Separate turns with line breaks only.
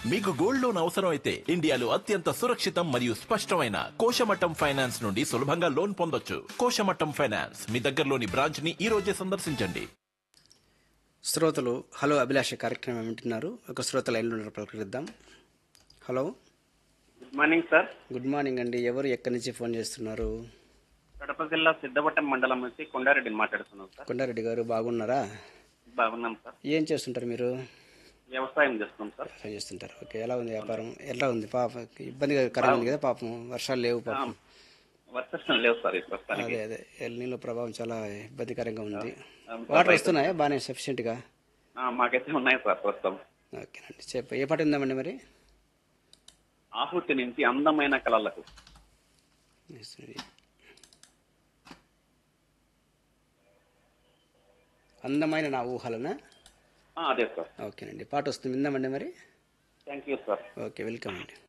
మీకు gold loan అవసరం అయితే ఇండియాలో అత్యంత సురక్షితం మరియు స్పష్టమైన కోశమట్టం ఫైనాన్స్ నుండి సులభంగా లోన్ పొందొచ్చు కోశమట్టం ఫైనాన్స్ మీ దగ్గరలోని బ్రాంచ్ ని ఈ రోజే సందర్శించండి
శ్రోతలు హలో అభిలాష కార్యక్రమం వింటున్నారు ఒక శ్రోత లైన్లో ఉన్నారు పలకరిద్దాం hello
good morning sir
good morning అండి ఎవరు ఎక్కడి నుంచి ఫోన్ చేస్తున్నారు
కడప జిల్లా సిద్ధవటం మండలం నుంచి కొండారెడ్డిని మాట్లాడుతున్నాం సార్
కొండారెడ్డి గారు బాగున్నారా
బాగున్నాం సార్
ఏం చేస్తుంటారు మీరు
వ్యవసాయం చేస్తున్నాం సార్
వ్యవసాయం చేస్తుంటారు ఓకే ఎలా ఉంది వ్యాపారం ఎలా ఉంది పాప ఇబ్బందిగా కరంగా ఉంది కదా పాపం వర్షాలు లేవు పాపం
వర్షం లేవు సార్ ఈ ప్రస్తుతానికి
అదే అదే ఎల్ నీళ్ళ ప్రభావం చాలా ఇబ్బందికరంగా ఉంది
అవును
వాటర్ వస్తున్నాయా బాగానే సఫిషియెంట్గా
ఆ, మాకైతే ఉన్నాయి సార్ ప్రస్తుతం
ఓకేనండి చెప్ప ఏ పాట ఉందామండి మరి
ఆహుతి నుంచి అందమైన కళలకు
అందమైన నా ఊహలనా
ఆ, అదే సార్
ఓకేనండి పాట వస్తుంది విందామండి మరి
thank you sir
okay welcome అండి